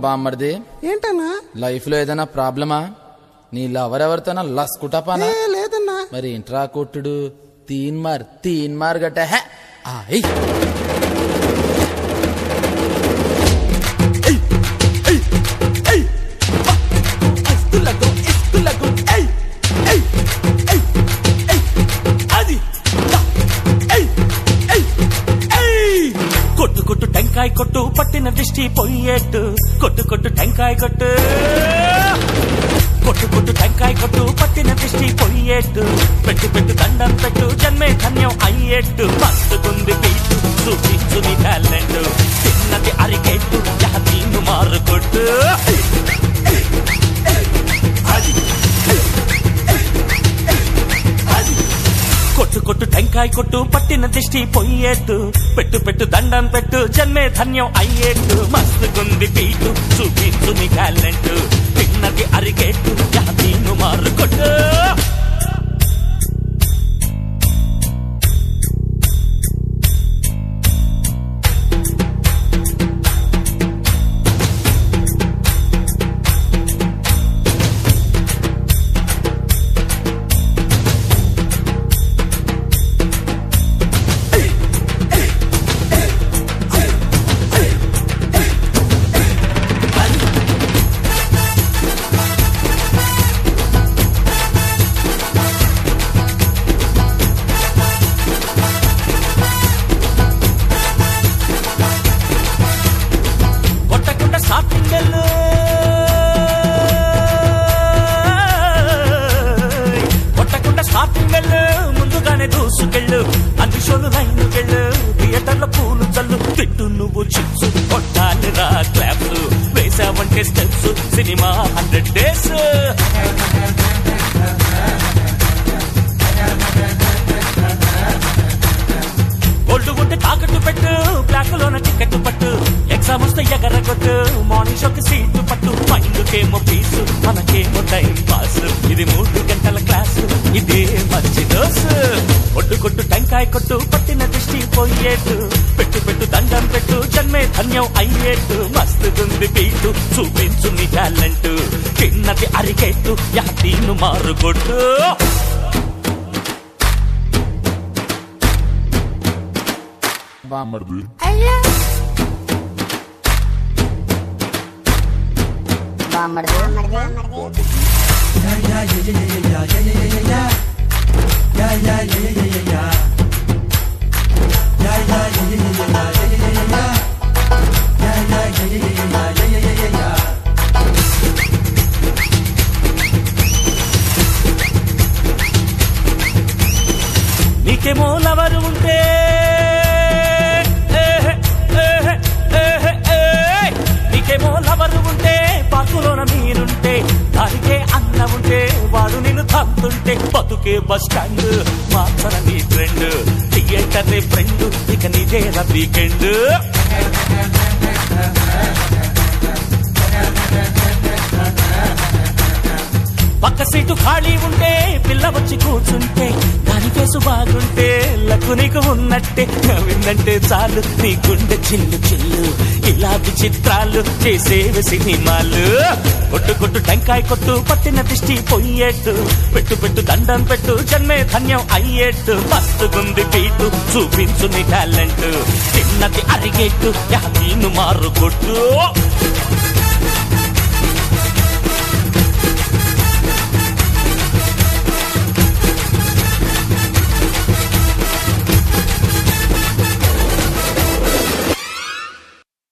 బామ్మర్ది ఏంటన్నా లైఫ్ లో ఏదైనా ప్రాబ్లమా నీ లవర్ ఎవరితోనా లస్కుటపానా ఏ లేదన్నా మరి ఇంట్రా కొట్టుడు తీన్ మార్ తీన్ మార్ గట్ట హే ఆ, ఏయ్. కొట్టు కొట్టు టెంకాయ కొట్టు పట్టిన దిష్టి పొయ్యేట్టు కొట్టు కొట్టు టెంకాయ కొట్టు కొట్టు కొట్టు టెంకాయ కొట్టు పట్టిన దిష్టి పొయ్యేట్టు పెట్టు పెట్టు దండం పెట్టు జన్మే ధన్యం అయ్యేట్టు మస్తుకుంది పీటు చూపించు నీ టాలెంట్ చిన్నది అరికెట్టు జాతీను మారు కొట్టు కొట్టు కొట్టు టెంకాయ కొట్టు పట్టిన దిష్టి పొయ్యేట్టు పెట్టు పెట్టు దండం పెట్టు జన్మే ధన్యం అయ్యేట్టు మస్తుగుంది పీటు చూపించు నీ టాలెంట్ తిన్నది అరిగేట్టు జాతీను మారు కొట్టు కొట్టకుండా షాపింగ్ వెళ్ళు కొట్టకుండా షాపింగ్ వెళ్ళు ముందుగానే దూసుకెళ్ళు అన్ని షోలు లైన్ వెళ్ళు థియేటర్ల పూలు చల్లు తిట్టు నువ్వు చిప్స్ కొట్టాలి రా క్లాప్స్ వేసావంటే స్టెప్స్ సినిమా హండ్రెడ్ డేస్ ఒళ్ళు ఉంటే తాకట్టు పెట్టు బ్లాక్ లోన టికెట్ పట్టు ఎగ్జామ్ వస్తే ఎగరగొట్టు మార్నింగ్ షోకి సీటు పట్టు మైండ్కేమో ఫీజు మనకేమో టైం పాస్ ఇది మూడు గంటల క్లాసు ఇదే మంచి డోసు ఒడ్డు కొట్టు టెంకాయ కొట్టు పట్టిన దృష్టి పోయేట్టు పెట్టు పెట్టు దండం పెట్టు జన్మే ధన్యం అయ్యేట్టు మస్తుగుంది బీటు చూపించు నీ టాలెంట్ చిన్నది అరికెట్టు యాతీను మారుగొట్టు బామ్మర్ది బామ్మర్ది నీకేమో లవరు ఉంటే ఏహే, ఏహే, ఏహే, ఏయ్. నీకేమో లవరు ఉంటే పాకులోన మీరుంటే దానికే అన్న ఉంటే వాడు నిన్ను తంతుంటే బతుకే బస్ స్టాండ్ మార్చన నీ ట్రెండ్ థియేటర్ ఫ్రెండ్ ఇక నీదే వీకెండ్ పక్క సీటు ఖాళీ ఉంటే పిల్ల వచ్చి కూర్చుంటే దాని కేసు బాగుంటే లక్కు నీకు ఉన్నట్టే నవ్విందంటే చాలు నీ గుండె చిల్లు చిల్లు ఇలా విచిత్రాలు చేసేవి సినిమాలు కొట్టు కొట్టు టెంకాయ కొట్టు పట్టిన దిష్టి పొయ్యేట్టు పెట్టు పెట్టు దండం పెట్టు జన్మే ధన్యం అయ్యేట్టు మస్తుగుంది పీటు చూపించు నీ టాలెంట్ చిన్నది అరిగేట్టు యాతీను మారు కొట్టు